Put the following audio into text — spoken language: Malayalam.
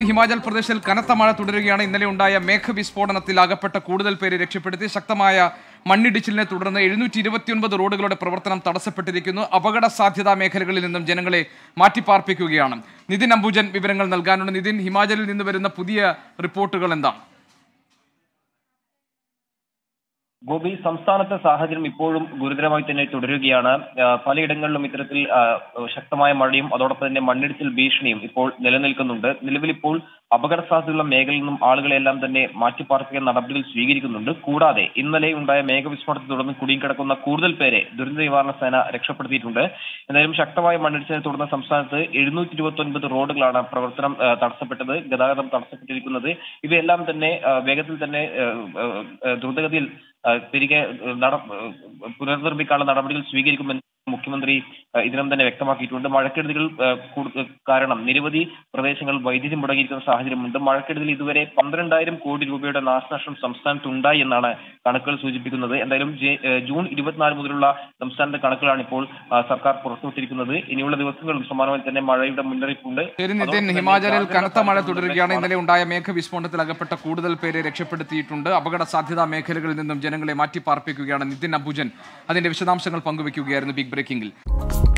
ഹിമാചൽ പ്രദേശിൽ കനത്ത മഴ തുടരുകയാണ് ഇന്നലെ ഉണ്ടായ മേഘവിസ്ഫോടനത്തിൽ അകപ്പെട്ട കൂടുതൽ പേരെ രക്ഷപ്പെടുത്തി ശക്തമായ മണ്ണിടിച്ചിലിനെ തുടർന്ന് എഴുന്നൂറ്റി ഇരുപത്തിയൊൻപത് റോഡുകളുടെ പ്രവർത്തനം തടസ്സപ്പെട്ടിരിക്കുന്നു അപകട സാധ്യതാ മേഖലകളിൽ നിന്നും ജനങ്ങളെ മാറ്റിപ്പാർപ്പിക്കുകയാണ് നിതിൻ അംബുജൻ വിവരങ്ങൾ നൽകാനുണ്ട് നിതിൻ ഹിമാചലിൽ നിന്ന് വരുന്ന പുതിയ റിപ്പോർട്ടുകൾ എന്താണ് ഗോപി സംസ്ഥാനത്തെ സാഹചര്യം ഇപ്പോഴും ഗുരുതരമായി തന്നെ തുടരുകയാണ് ആ, പലയിടങ്ങളിലും ഇത്തരത്തിൽ ആ, ശക്തമായ മഴയും അതോടൊപ്പം തന്നെ മണ്ണിടിച്ചിൽ ഭീഷണിയും ഇപ്പോൾ നിലനിൽക്കുന്നുണ്ട് നിലവിൽ ഇപ്പോൾ അപകട സാധ്യതയുള്ള മേഖലയിൽ നിന്നും ആളുകളെല്ലാം തന്നെ മാറ്റിപ്പാർപ്പിക്കാൻ നടപടികൾ സ്വീകരിക്കുന്നുണ്ട് കൂടാതെ ഇന്നലെ ഉണ്ടായ മേഘവിസ്ഫോടനത്തെ തുടർന്ന് കുടുങ്ങിക്കിടക്കുന്ന കൂടുതൽ പേരെ ദുരന്ത നിവാരണ സേന രക്ഷപ്പെടുത്തിയിട്ടുണ്ട് എന്തായാലും ശക്തമായ മണ്ണിടിച്ചിലിനെ തുടർന്ന് സംസ്ഥാനത്ത് എഴുന്നൂറ്റി ഇരുപത്തി ഒൻപത് റോഡുകളാണ് പ്രവർത്തനം ആ, തടസ്സപ്പെട്ടത് ഗതാഗതം തടസ്സപ്പെട്ടിരിക്കുന്നത് ഇവയെല്ലാം തന്നെ ആ, വേഗത്തിൽ തന്നെ ആ, ആ, ആ, ദ്രുതഗതിയിൽ ആ, തിരികെ ആ, നട ആ, പുനർനിർമ്മിക്കാനുള്ള നടപടികൾ സ്വീകരിക്കുമെന്ന് മുഖ്യമന്ത്രി ആ, ഇതിനും തന്നെ വ്യക്തമാക്കിയിട്ടുണ്ട് മഴക്കെടുതികൾ ആ, കൂടു- കാരണം നിരവധി പ്രദേശങ്ങളിൽ വൈദ്യുതി മുടങ്ങിയിരിക്കുന്ന സാഹചര്യമുണ്ട് മഴക്കെടുതിയിൽ ഇതുവരെ പന്ത്രണ്ടായിരം കോടി രൂപയുടെ നാശനഷ്ടം സംസ്ഥാനത്ത് ഉണ്ടായി എന്നാണ് കണക്കുകൾ സൂചിപ്പിക്കുന്നത് എന്തായാലും ജെ- ഏ, ജൂൺ ഇരുപത്തിനാല് മുതലുള്ള സംസ്ഥാനത്തെ കണക്കുകളാണ് ഇപ്പോൾ ആ, സർക്കാർ പുറത്തുവിട്ടിരിക്കുന്നത് ഇനിയുള്ള ദിവസങ്ങളിലും സമാനമായി തന്നെ മഴയുടെ മുന്നറിയിപ്പുണ്ട് ശരി നിതിൻ അതോടൊപ്പം തന്നെ ഹിമാചലിൽ ജാഗ്രതാ കനത്ത മഴ സാഹചര്യമുണ്ട്. തുടരുകയാണ് ഇന്നലെ ഉണ്ടായ മേഘവിസ്ഫോടനത്തിൽ അകപ്പെട്ട കൂടുതൽ പേരെ രക്ഷപ്പെടുത്തിയിട്ടുണ്ട് അപകട സാധ്യതാ മേഖലകളിൽ നിന്നും ജനങ്ങളെ മാറ്റിപ്പാർപ്പിക്കുകയാണ് നിതിൻ അംബുജൻ അതിന്റെ വിശദാംശങ്ങൾ പങ്കുവയ്ക്കുകയായിരുന്നു ബിഗ് ബ്രേക്കിംഗിൽ